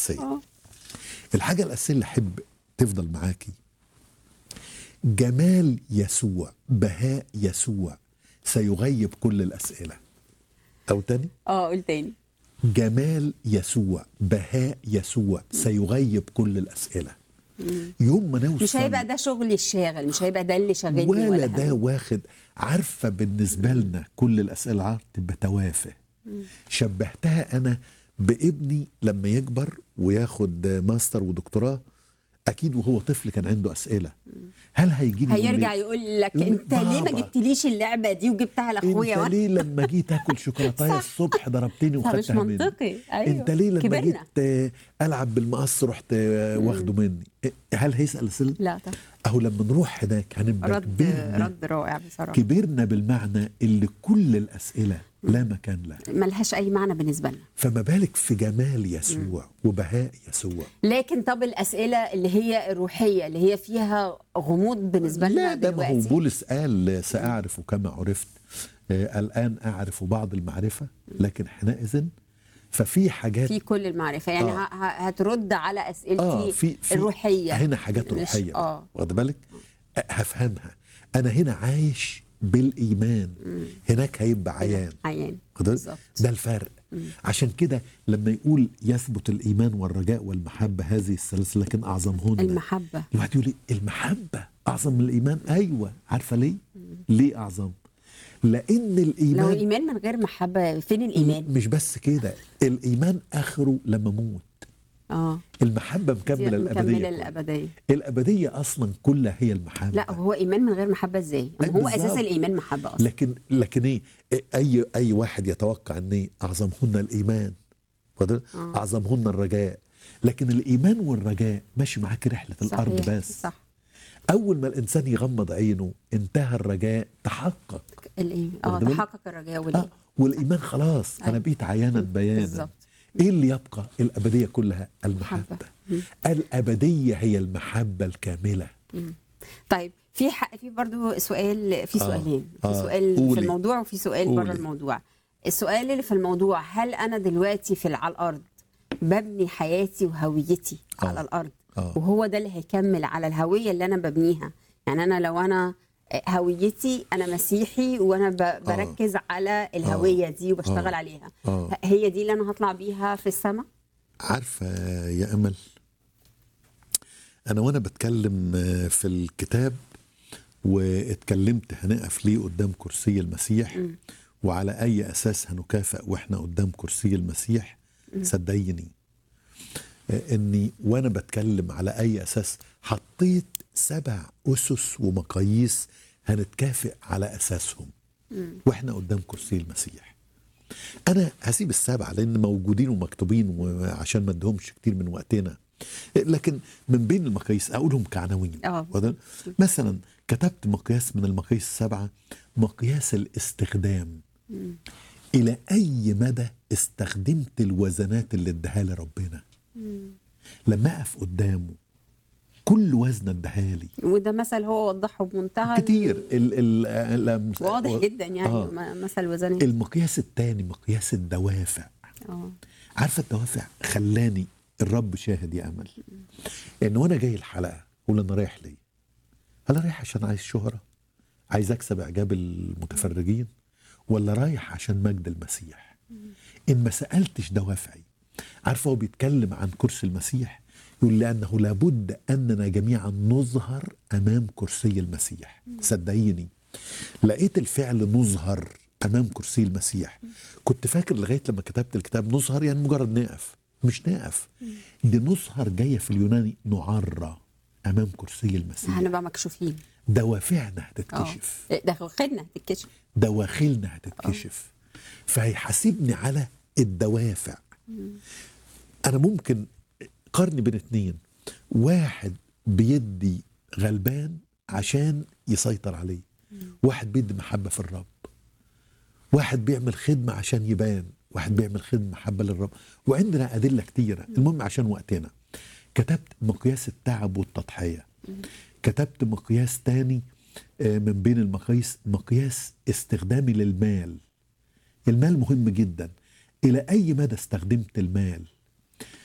الاساسيه اه الحاجه الاساسيه اللي احب تفضل معاكي جمال يسوع بهاء يسوع سيغيب كل الاسئله او تاني اه قول تاني جمال يسوع بهاء يسوع سيغيب كل الاسئله يوم ما نوصل مش هيبقى ده شغلي الشاغل مش هيبقى ده اللي شاغلني ولا ولا ده هم. واخد عارفه بالنسبه لنا كل الاسئله عارف تبقى توافه شبهتها انا بابني لما يكبر وياخد ماستر ودكتوراه اكيد وهو طفل كان عنده اسئله هل هيجي لي يقول لي هيرجع يقول لك يقول انت ليه ما بابا. جبتليش اللعبه دي وجبتها لاخويا انت ليه لما جيت اكل شوكولاتايه صح. الصبح ضربتني صح، مش وخدتها مني منطقي. أيوة. انت ليه لما كبرنا. جيت آه، العب بالمقص رحت آه، واخده مني إيه، هل هيسال اسئله لا طبعا اهو لما نروح هناك هنبقى رد كبرنا رد رائع بصراحه كبرنا بالمعنى اللي كل الاسئله لا مكان لها ملهاش اي معنى بالنسبه لنا فما بالك في جمال يسوع وبهاء يسوع لكن طب الاسئله اللي هي الروحيه اللي هي فيها غموض بالنسبه لنا لا ده ما هو دلوقتي بولس قال سأعرف كما عرفت آه، الآن أعرف بعض المعرفة لكن حينئذ ففي حاجات في كل المعرفه يعني آه. ه- ه- هترد على اسئلتي اه في, في الروحيه هنا حاجات مش- روحيه اه واخد بالك أه، هفهمها انا هنا عايش بالايمان هناك هيبقى عيان عيان واخد بالك؟ بالظبط. ده الفرق عشان كده لما يقول يثبت الايمان والرجاء والمحبه هذه الثلاث لكن اعظمهن المحبه الواحد يقول لي المحبه اعظم من الايمان ايوه عارفه ليه ليه اعظم لان لو الايمان الايمان من غير محبه فين الايمان مش بس كده الايمان اخره لما اموت اه المحبه مكمله مكمله الابديه كلها. الابديه الابديه اصلا كلها هي المحبه لا هو ايمان من غير محبه ازاي أي هو اساس بالظبط. الايمان محبه اصلا لكن لكن ايه اي اي واحد يتوقع ان إيه؟ اعظمهن الايمان واخد؟ آه. اعظمهن الرجاء لكن الايمان والرجاء ماشي معاك رحله الارض صحيح، بس صح اول ما الانسان يغمض عينه انتهى الرجاء تحقق الايمان اه واخد بالك؟ تحقق الرجاء اه والايمان والايمان خلاص انا أيوة. بقيت عيانا بيانا بالظبط. ايه اللي يبقى الابديه كلها المحبه محبة. الابديه هي المحبه الكامله طيب في حق في برضو سؤال في آه، سؤالين في آه، سؤال في قولي. الموضوع وفي سؤال بره قولي. الموضوع السؤال اللي في الموضوع هل انا دلوقتي في على الارض ببني حياتي وهويتي آه. على الارض آه. وهو ده اللي هيكمل على الهويه اللي انا ببنيها يعني انا لو انا هويتي انا مسيحي وانا ب- بركز على الهويه دي وبشتغل آه. عليها آه. هي دي اللي انا هطلع بيها في السماء عارفه يا امل انا وانا بتكلم في الكتاب واتكلمت هنقف ليه قدام كرسي المسيح وعلى اي اساس هنكافئ واحنا قدام كرسي المسيح صدقيني اني وانا بتكلم على اي اساس حطيت سبع اسس ومقاييس هنتكافئ على اساسهم واحنا قدام كرسي المسيح انا هسيب السبعه لان موجودين ومكتوبين وعشان ما ادهمش كتير من وقتنا لكن من بين المقاييس اقولهم كعناوين آه. واخد؟ مثلا كتبت مقياس من المقاييس السبعه مقياس الاستخدام الى اي مدى استخدمت الوزنات اللي اداها لي ربنا لما اقف قدامه كل وزن اداها لي وده مثل هو وضحه بمنتهى كتير ال ال ال واضح جدا يعني آه. م- مثل وزني المقياس الثاني مقياس الدوافع اه عارفه الدوافع خلاني الرب شاهد يا امل ان وانا جاي الحلقه اقول انا رايح ليه؟ هل رايح عشان عايز شهره؟ عايز اكسب اعجاب المتفرجين؟ ولا رايح عشان مجد المسيح؟ ان ما سالتش دوافعي عارفه هو بيتكلم عن كرسي المسيح يقول لانه لابد اننا جميعا نظهر امام كرسي المسيح صدقيني لقيت الفعل نظهر امام كرسي المسيح كنت فاكر لغايه لما كتبت الكتاب نظهر يعني مجرد نقف مش نقف دي نظهر جايه في اليوناني نعرى امام كرسي المسيح هنبقى مكشوفين دوافعنا اه هتتكشف ده خدنا تتكشف دواخلنا هتتكشف فهيحاسبني على الدوافع انا ممكن قارني بين اتنين واحد بيدي غلبان عشان يسيطر عليه واحد بيدي محبة في الرب واحد بيعمل خدمة عشان يبان واحد بيعمل خدمة محبة للرب وعندنا أدلة كتيرة المهم عشان وقتنا كتبت مقياس التعب والتضحية كتبت مقياس تاني آه، من بين المقاييس مقياس استخدامي للمال المال مهم جدا إلى أي مدى استخدمت المال